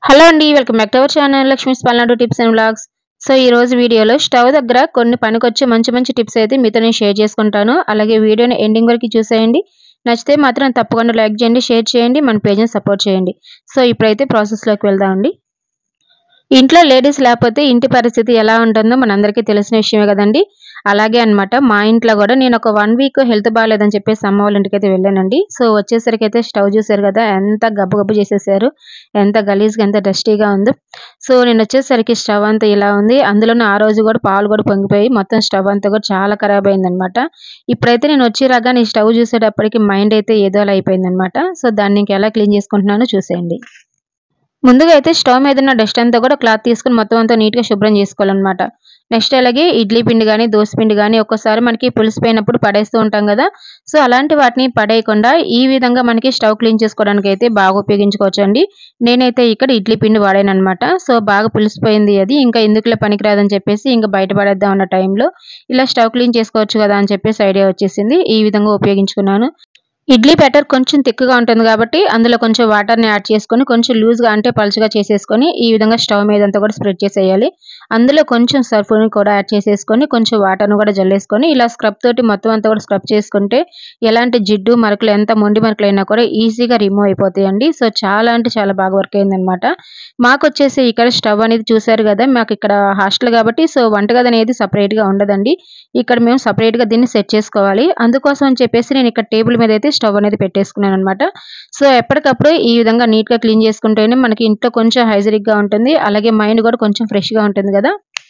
hello అండి welcome back to our channel Lakshmi's Palnadu tips and vlogs so ఈ రోజు వీడియోలో స్టవ్ దగ్గర కొన్ని పనికొచ్చే మంచి మంచి టిప్స్ అయితే మీతో నేను షేర్ చేసుకుంటాను అలాగే వీడియోని ఎండింగ్ వరకు చూసేయండి నచ్చితే మాత్రం తప్పకుండా లైక్ చేయండి షేర్ చేయండి మన పేజ్ని సపోర్ట్ చేయండి సో ఇప్పుడైతే ప్రాసెస్లోకి వెళ్దామండి ఇంట్లో లేడీస్ లేకపోతే ఇంటి పరిస్థితి ఎలా ఉంటుందో మనందరికీ తెలిసిన విషయమే కదండి అలాగే అన్నమాట మా ఇంట్లో కూడా నేను ఒక వన్ వీక్ హెల్త్ బాగాలేదని చెప్పేసి అమ్మ వాళ్ళ ఇంటికి అయితే వెళ్ళానండి సో వచ్చేసరికి అయితే స్టవ్ చూసారు కదా ఎంత గబ్బు గబ్బు చేసేసారు ఎంత గలీజ్గా ఎంత డస్టీగా ఉందో సో నేను వచ్చేసరికి స్టవ్ అంతా ఇలా ఉంది అందులోనే ఆ రోజు కూడా పాలు కూడా పొంగిపోయి మొత్తం స్టవ్ అంతా కూడా చాలా ఖరాబ్ అయిందనమాట ఇప్పుడైతే నేను వచ్చి రాగా ఈ స్టవ్ చూసేటప్పటికి మైండ్ అయితే ఏదోలా అయిపోయిందనమాట సో దాన్ని ఇంకా ఎలా క్లీన్ చేసుకుంటున్నానో చూసేయండి ముందుగా అయితే స్టవ్ మీద ఉన్న డస్ట్ అంతా కూడా క్లాత్ తీసుకుని మొత్తం అంతా నీట్గా శుభ్రం చేసుకోవాలన్నమాట నెక్స్ట్ అలాగే ఇడ్లీ పిండి కానీ దోశ పిండి కానీ ఒక్కోసారి మనకి పులిసిపోయినప్పుడు పడేస్తూ ఉంటాం కదా సో అలాంటి వాటిని పడేయకుండా ఈ విధంగా మనకి స్టవ్ క్లీన్ చేసుకోవడానికి అయితే బాగా ఉపయోగించుకోవచ్చు అండి నేనైతే ఇక్కడ ఇడ్లీ పిండి వాడాను అనమాట సో బాగా పులిసిపోయింది అది ఇంకా ఎందుకులే పనికిరాదని చెప్పేసి ఇంకా బయట పడేద్దాం అన్న టైంలో ఇలా స్టవ్ క్లీన్ చేసుకోవచ్చు కదా అని చెప్పేసి ఐడియా వచ్చేసింది ఈ విధంగా ఉపయోగించుకున్నాను ఇడ్లీ బ్యాటర్ కొంచెం తిక్కుగా ఉంటుంది కాబట్టి అందులో కొంచెం వాటర్ని యాడ్ చేసుకొని కొంచెం లూజ్గా అంటే పలుచగా చేసేసుకొని ఈ విధంగా స్టవ్ మీద అంతా కూడా స్ప్రెడ్ చేసేయాలి అందులో కొంచెం సర్ఫ్ని కూడా యాడ్ చేసేసుకొని కొంచెం వాటర్ను కూడా జల్లేసుకొని ఇలా స్క్రబ్ తోటి మొత్తం అంతా కూడా స్క్రబ్ చేసుకుంటే ఎలాంటి జిడ్డు మరకలు ఎంత మొండి మరకలు అయినా కూడా ఈజీగా రిమూవ్ అయిపోతాయండి సో చాలా అంటే చాలా బాగా వర్క్ అయిందనమాట మాకు వచ్చేసి ఇక్కడ స్టవ్ అనేది చూసారు కదా మాకు ఇక్కడ హాస్టల్ కాబట్టి సో వంటగది అనేది సపరేట్గా ఉండదండి ఇక్కడ మేము సపరేట్గా దీన్ని సెట్ చేసుకోవాలి అందుకోసం అని చెప్పేసి నేను ఇక్కడ టేబుల్ మీద అయితే స్టవ్ అనేది పెట్టేసుకున్నాను అనమాట సో ఎప్పటికప్పుడు ఈ విధంగా నీట్గా క్లీన్ చేసుకుంటేనే మనకి ఇంట్లో కొంచెం హైజరిక్గా ఉంటుంది అలాగే మైండ్ కూడా కొంచెం ఫ్రెష్గా ఉంటుంది కదా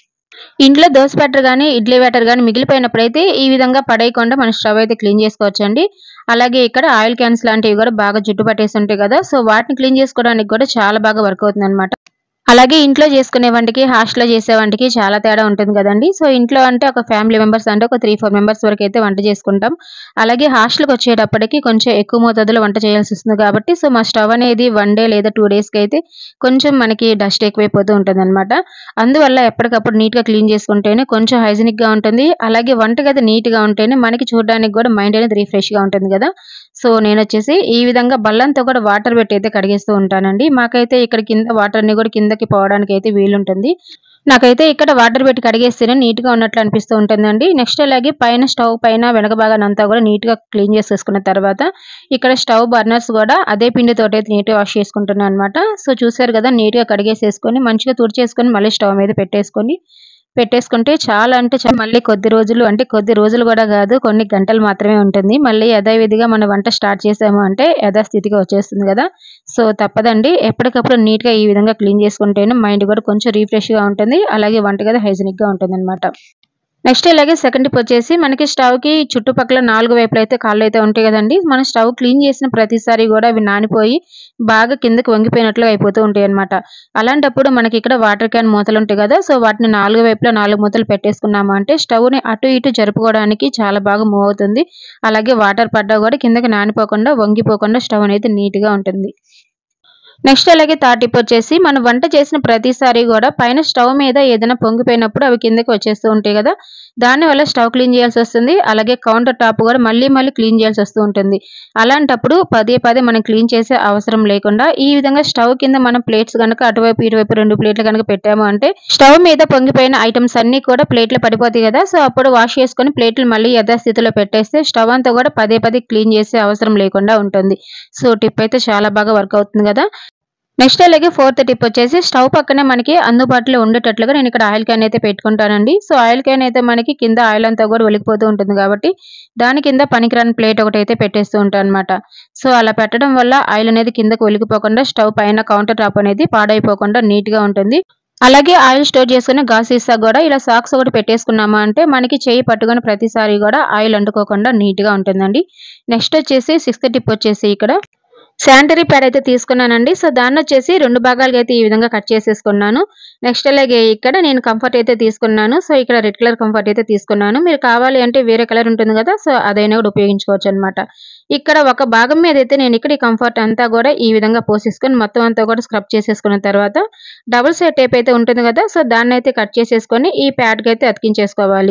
ఇంట్లో దోశ బ్యాటర్ కానీ ఇడ్లీ బ్యాటర్ కానీ మిగిలిపోయినప్పుడైతే ఈ విధంగా పడేయకుండా మన స్టవ్ అయితే క్లీన్ చేసుకోవచ్చండి అలాగే ఇక్కడ ఆయిల్ క్యాన్స్ లాంటివి కూడా బాగా జుట్టు పట్టేసి ఉంటాయి కదా సో వాటిని క్లీన్ చేసుకోవడానికి కూడా చాలా బాగా వర్క్ అవుతుంది అనమాట అలాగే ఇంట్లో చేసుకునే వంటకి హాస్టల్లో చేసే వంటకి చాలా తేడా ఉంటుంది కదండి సో ఇంట్లో అంటే ఒక ఫ్యామిలీ మెంబర్స్ అంటే ఒక త్రీ ఫోర్ మెంబర్స్ వరకు అయితే వంట చేసుకుంటాం అలాగే హాస్టల్కి వచ్చేటప్పటికి కొంచెం ఎక్కువ మోతాదులో వంట చేయాల్సి వస్తుంది కాబట్టి సో మా స్టవ్ అనేది వన్ డే లేదా టూ డేస్కి అయితే కొంచెం మనకి డస్ట్ ఎక్కువైపోతూ ఉంటుంది అనమాట అందువల్ల ఎప్పటికప్పుడు నీట్గా క్లీన్ చేసుకుంటేనే కొంచెం హైజీనిక్గా ఉంటుంది అలాగే వంటగది నీట్గా ఉంటేనే మనకి చూడడానికి కూడా మైండ్ అనేది రిఫ్రెష్గా ఉంటుంది కదా సో నేను వచ్చేసి ఈ విధంగా బల్లంతో కూడా వాటర్ పెట్టి అయితే కడిగేస్తూ ఉంటానండి మాకైతే ఇక్కడ కింద వాటర్ని కూడా కిందకి పోవడానికి అయితే వీలుంటుంది నాకైతే ఇక్కడ వాటర్ పెట్టి కడిగేస్తేనే నీట్గా ఉన్నట్లు అనిపిస్తూ ఉంటుందండి నెక్స్ట్ అలాగే పైన స్టవ్ పైన వెనక భాగాన్ని అంతా కూడా నీట్గా క్లీన్ చేసేసుకున్న తర్వాత ఇక్కడ స్టవ్ బర్నర్స్ కూడా అదే పిండితోటి అయితే నీట్గా వాష్ చేసుకుంటున్నాను అనమాట సో చూసారు కదా నీట్గా కడిగేసేసుకొని మంచిగా తుడిచేసుకొని మళ్ళీ స్టవ్ మీద పెట్టేసుకొని పెట్టేసుకుంటే చాలా అంటే చాలా మళ్ళీ కొద్ది రోజులు అంటే కొద్ది రోజులు కూడా కాదు కొన్ని గంటలు మాత్రమే ఉంటుంది మళ్ళీ యథావిధిగా మన వంట స్టార్ట్ చేసాము అంటే యథాస్థితిగా వచ్చేస్తుంది కదా సో తప్పదండి ఎప్పటికప్పుడు నీట్గా ఈ విధంగా క్లీన్ చేసుకుంటేనే మైండ్ కూడా కొంచెం రిఫ్రెష్గా ఉంటుంది అలాగే వంటగది హైజీనిక్గా ఉంటుంది అనమాట నెక్స్ట్ ఇలాగే సెకండ్ టిప్ వచ్చేసి మనకి స్టవ్కి చుట్టుపక్కల నాలుగు వైపులు అయితే కాళ్ళు అయితే ఉంటాయి కదండి మనం స్టవ్ క్లీన్ చేసిన ప్రతిసారి కూడా అవి నానిపోయి బాగా కిందకి వంగిపోయినట్లు అయిపోతూ ఉంటాయి అనమాట అలాంటప్పుడు మనకి ఇక్కడ వాటర్ క్యాన్ మూతలు ఉంటాయి కదా సో వాటిని నాలుగు వైపులా నాలుగు మూతలు పెట్టేసుకున్నాము అంటే స్టవ్ని అటు ఇటు జరుపుకోవడానికి చాలా బాగా మూవ్ అవుతుంది అలాగే వాటర్ పడ్డా కూడా కిందకి నానిపోకుండా వంగిపోకుండా స్టవ్ అనేది నీట్గా ఉంటుంది నెక్స్ట్ అలాగే థర్డ్ టిప్ వచ్చేసి మనం వంట చేసిన ప్రతిసారి కూడా పైన స్టవ్ మీద ఏదైనా పొంగిపోయినప్పుడు అవి కిందకి వచ్చేస్తూ ఉంటాయి కదా దానివల్ల స్టవ్ క్లీన్ చేయాల్సి వస్తుంది అలాగే కౌంటర్ టాప్ కూడా మళ్ళీ మళ్ళీ క్లీన్ చేయాల్సి వస్తూ ఉంటుంది అలాంటప్పుడు పదే పదే మనం క్లీన్ చేసే అవసరం లేకుండా ఈ విధంగా స్టవ్ కింద మనం ప్లేట్స్ కనుక అటువైపు ఇటువైపు రెండు ప్లేట్లు కనుక పెట్టాము అంటే స్టవ్ మీద పొంగిపోయిన ఐటమ్స్ అన్ని కూడా ప్లేట్లు పడిపోతాయి కదా సో అప్పుడు వాష్ చేసుకొని ప్లేట్లు మళ్ళీ యథాస్థితిలో పెట్టేస్తే స్టవ్ అంతా కూడా పదే పదే క్లీన్ చేసే అవసరం లేకుండా ఉంటుంది సో టిప్ అయితే చాలా బాగా వర్క్ అవుతుంది కదా నెక్స్ట్ అలాగే ఫోర్త్ టిప్ వచ్చేసి స్టవ్ పక్కనే మనకి అందుబాటులో ఉండేటట్లుగా నేను ఇక్కడ ఆయిల్ క్యాన్ అయితే పెట్టుకుంటానండి సో ఆయిల్ క్యాన్ అయితే మనకి కింద ఆయిల్ అంతా కూడా ఒలికిపోతూ ఉంటుంది కాబట్టి దాని కింద పనికిరాని ప్లేట్ ఒకటి అయితే పెట్టేస్తూ ఉంటాను అనమాట సో అలా పెట్టడం వల్ల ఆయిల్ అనేది కిందకు ఒలికిపోకుండా స్టవ్ పైన కౌంటర్ టాప్ అనేది పాడైపోకుండా నీట్గా ఉంటుంది అలాగే ఆయిల్ స్టోర్ చేసుకునే గాస్ సీసా కూడా ఇలా సాక్స్ ఒకటి పెట్టేసుకున్నామా అంటే మనకి చేయి పట్టుకుని ప్రతిసారి కూడా ఆయిల్ అంటుకోకుండా నీట్గా ఉంటుందండి నెక్స్ట్ వచ్చేసి సిక్స్త్ టిప్ వచ్చేసి ఇక్కడ శానిటరీ ప్యాడ్ అయితే తీసుకున్నానండి సో దాన్ని వచ్చేసి రెండు భాగాలుగా అయితే ఈ విధంగా కట్ చేసేసుకున్నాను నెక్స్ట్ అలాగే ఇక్కడ నేను కంఫర్ట్ అయితే తీసుకున్నాను సో ఇక్కడ రెడ్ కలర్ కంఫర్ట్ అయితే తీసుకున్నాను మీరు కావాలి అంటే వేరే కలర్ ఉంటుంది కదా సో అదైనా కూడా ఉపయోగించుకోవచ్చు అనమాట ఇక్కడ ఒక భాగం మీద అయితే నేను ఇక్కడ ఈ కంఫర్ట్ అంతా కూడా ఈ విధంగా పోసేసుకొని మొత్తం అంతా కూడా స్క్రబ్ చేసేసుకున్న తర్వాత డబుల్ సైడ్ టేప్ అయితే ఉంటుంది కదా సో దాన్ని అయితే కట్ చేసేసుకొని ఈ ప్యాడ్కి అయితే అతికించేసుకోవాలి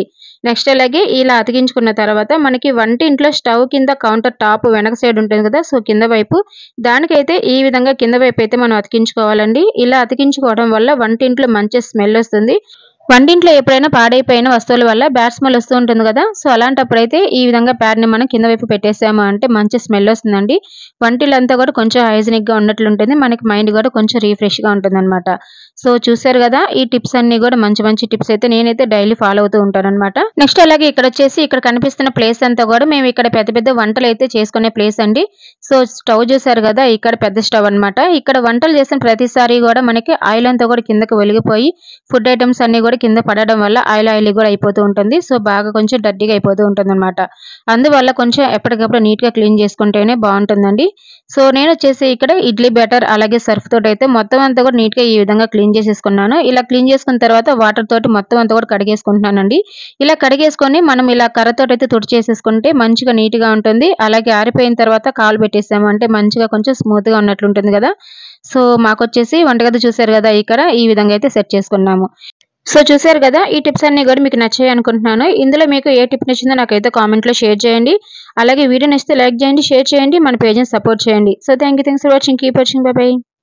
నెక్స్ట్ అలాగే ఇలా అతికించుకున్న తర్వాత మనకి వంటింట్లో స్టవ్ కింద కౌంటర్ టాప్ వెనక సైడ్ ఉంటుంది కదా సో కింద వైపు దానికైతే ఈ విధంగా కింద వైపు అయితే మనం అతికించుకోవాలండి ఇలా అతికించుకోవడం వల్ల వంటింట్లో మంచి స్మెల్ వస్తుంది వంటింట్లో ఎప్పుడైనా పాడైపోయిన వస్తువుల వల్ల బ్యాడ్ స్మెల్ వస్తూ ఉంటుంది కదా సో అలాంటప్పుడు అయితే ఈ విధంగా ప్యాడ్ని మనం కింద వైపు పెట్టేసాము అంటే మంచి స్మెల్ వస్తుందండి వంటిలో అంతా కూడా కొంచెం హైజీనిక్ గా ఉన్నట్లు ఉంటుంది మనకి మైండ్ కూడా కొంచెం రీఫ్రెష్ గా ఉంటుంది అనమాట సో చూసారు కదా ఈ టిప్స్ అన్ని కూడా మంచి మంచి టిప్స్ అయితే నేనైతే డైలీ ఫాలో అవుతూ ఉంటాను అనమాట నెక్స్ట్ అలాగే ఇక్కడ వచ్చేసి ఇక్కడ కనిపిస్తున్న ప్లేస్ అంతా కూడా మేము ఇక్కడ పెద్ద పెద్ద వంటలు అయితే చేసుకునే ప్లేస్ అండి సో స్టవ్ చూసారు కదా ఇక్కడ పెద్ద స్టవ్ అన్నమాట ఇక్కడ వంటలు చేసిన ప్రతిసారి కూడా మనకి ఆయిల్ అంతా కూడా కిందకి వెలిగిపోయి ఫుడ్ ఐటమ్స్ అన్ని కూడా కింద పడడం వల్ల ఆయిల్ ఆయిల్ కూడా అయిపోతూ ఉంటుంది సో బాగా కొంచెం డర్టీగా అయిపోతూ ఉంటుంది అనమాట అందువల్ల కొంచెం ఎప్పటికప్పుడు నీట్ గా క్లీన్ చేసుకుంటేనే బాగుంటుందండి సో నేను వచ్చేసి ఇక్కడ ఇడ్లీ బ్యాటర్ అలాగే సర్ఫ్ తోటి అయితే మొత్తం అంతా కూడా నీట్ గా ఈ విధంగా క్లీన్ చేసేసుకున్నాను ఇలా క్లీన్ చేసుకున్న తర్వాత వాటర్ తోటి మొత్తం అంతా కూడా కడిగేసుకుంటున్నానండి ఇలా కడిగేసుకొని మనం ఇలా కర్రతోటి అయితే తుడి చేసేసుకుంటే మంచిగా నీట్ గా ఉంటుంది అలాగే ఆరిపోయిన తర్వాత కాలు పెట్టేసాము అంటే మంచిగా కొంచెం స్మూత్ గా ఉన్నట్లు ఉంటుంది కదా సో మాకు వచ్చేసి వంటగది చూసారు కదా ఇక్కడ ఈ విధంగా అయితే సెట్ చేసుకున్నాము సో చూసారు కదా ఈ టిప్స్ అన్ని కూడా మీకు నచ్చాయి అనుకుంటున్నాను ఇందులో మీకు ఏ టిప్ నచ్చిందో నాకైతే కామెంట్లో షేర్ చేయండి అలాగే వీడియో నచ్చితే లైక్ చేయండి షేర్ చేయండి మన పేజ్ని సపోర్ట్ చేయండి so thank you thanks for watching keep watching by